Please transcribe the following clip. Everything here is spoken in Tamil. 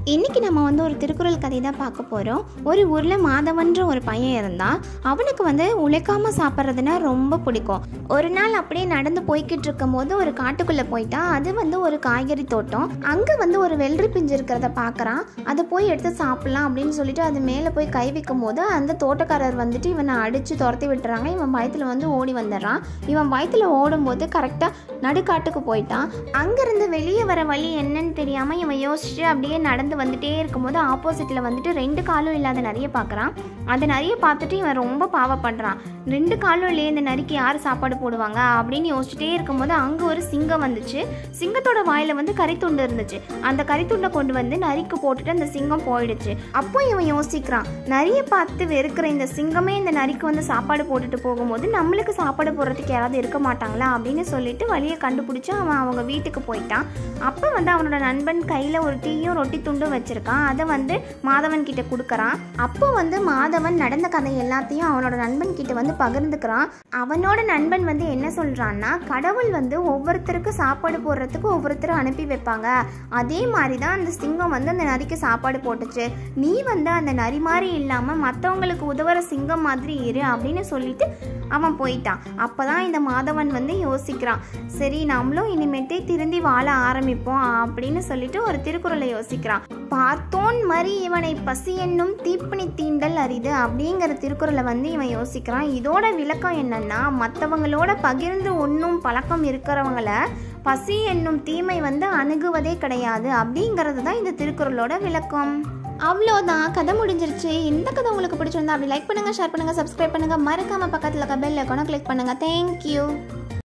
இன்னைக்கு நம்ம வந்து ஒரு திருக்குறள் கதை தான் பார்க்க போகிறோம் ஒரு ஊரில் மாதவன்ற ஒரு பையன் இருந்தான் அவனுக்கு வந்து உழைக்காமல் சாப்பிட்றதுனா ரொம்ப பிடிக்கும் ஒரு நாள் அப்படியே நடந்து போய்கிட்டு இருக்கும்போது ஒரு காட்டுக்குள்ளே போயிட்டான் அது வந்து ஒரு காய்கறி தோட்டம் அங்கே வந்து ஒரு வெள்ளரி பிஞ்சு இருக்கிறத பார்க்குறான் அதை போய் எடுத்து சாப்பிட்லாம் அப்படின்னு சொல்லிட்டு அது மேலே போய் கை வைக்கும் போது அந்த தோட்டக்காரர் வந்துட்டு இவனை அடித்து துரத்தி விட்டுறாங்க இவன் பயத்தில் வந்து ஓடி வந்துடுறான் இவன் பயத்தில் ஓடும்போது கரெக்டாக நடுக்காட்டுக்கு போயிட்டான் அங்கேருந்து வெளியே வர வழி என்னன்னு தெரியாமல் இவன் யோசிச்சுட்டு அப்படியே நடந்து வந்துட்டே இருக்கும்போது ஆப்போசிட்டில் வந்துட்டு ரெண்டு காலும் இல்லாத நிறைய பார்க்குறான் அந்த நிறைய பார்த்துட்டு இவன் ரொம்ப பாவப்படுறான் ரெண்டு காலும் இல்லையே இந்த நரிக்கு யார் சாப்பாடு போடுவாங்க அப்படின்னு யோசிச்சுட்டே இருக்கும்போது அங்கே ஒரு சிங்கம் வந்துச்சு சிங்கத்தோட வாயில் வந்து கறித்துண்டு இருந்துச்சு அந்த கறித்துண்டை கொண்டு வந்து நரிக்கு போட்டுட்டு அந்த சிங்கம் போயிடுச்சு அப்போ இவன் யோசிக்கிறான் நரியை பார்த்து வெறுக்கிற இந்த சிங்கமே இந்த நரிக்கு வந்து சாப்பாடு போட்டுட்டு போகும்போது நம்மளுக்கு சாப்பாடு போடுறதுக்கு யாராவது இருக்க மாட்டாங்களா அப்படின்னு சொல்லிட்டு வழியை கண்டுபிடிச்சு அவன் அவங்க வீட்டுக்கு போயிட்டான் அப்போ வந்து அவனோட நண்பன் கையில் ஒரு டீயும் ரொட்டி துண்டும் வச்சிருக்கான் அதை வந்து மாதவன் கிட்ட கொடுக்குறான் அப்போ வந்து மாதவன் நடந்த கதை எல்லாத்தையும் அவனோட நண்பன் கிட்ட வந்து பகிர்ந்துக்கிறான் அவனோட நண்பன் வந்து என்ன சொல்றான்னா கடவுள் வந்து ஒவ்வொருத்தருக்கு சாப்பாடு போடுறதுக்கு ஒவ்வொருத்தரும் அனுப்பி வைப்பாங்க அதே மாதிரி தான் அந்த சிங்கம் வந்து அந்த நரிக்கு சாப்பாடு போட்டுச்சு நீ வந்து அந்த நரி மாதிரி இல்லாமல் மற்றவங்களுக்கு உதவுற சிங்கம் மாதிரி இரு அப்படின்னு சொல்லிட்டு அவன் போயிட்டான் அப்பதான் இந்த மாதவன் வந்து யோசிக்கிறான் சரி நம்மளும் இனிமேட்டே திருந்தி வாழ ஆரம்பிப்போம் அப்படின்னு சொல்லிட்டு ஒரு திருக்குறளை யோசிக்கிறான் பார்த்தோன் மறி இவனை பசி என்னும் தீப்பினி தீண்டல் அரிது அப்படிங்கிற திருக்குறளை வந்து இவன் யோசிக்கிறான் இதோட விளக்கம் என்னன்னா மற்றவங்களோட பகிர்ந்து உண்ணும் பழக்கம் இருக்கிறவங்கள பசி என்னும் தீமை வந்து அணுகுவதே கிடையாது அப்படிங்கிறது தான் இந்த திருக்குறளோட விளக்கம் அவ்வளோதான் கதை முடிஞ்சிருச்சு இந்த கதை உங்களுக்கு பிடிச்சிருந்தா அப்படி லைக் பண்ணுங்க ஷேர் பண்ணுங்க சப்ஸ்கிரைப் பண்ணுங்க மறக்காம பக்கத்தில் இருக்க பெல் ஐக்கானை கிளிக் பண்ணுங்க தேங்க்யூ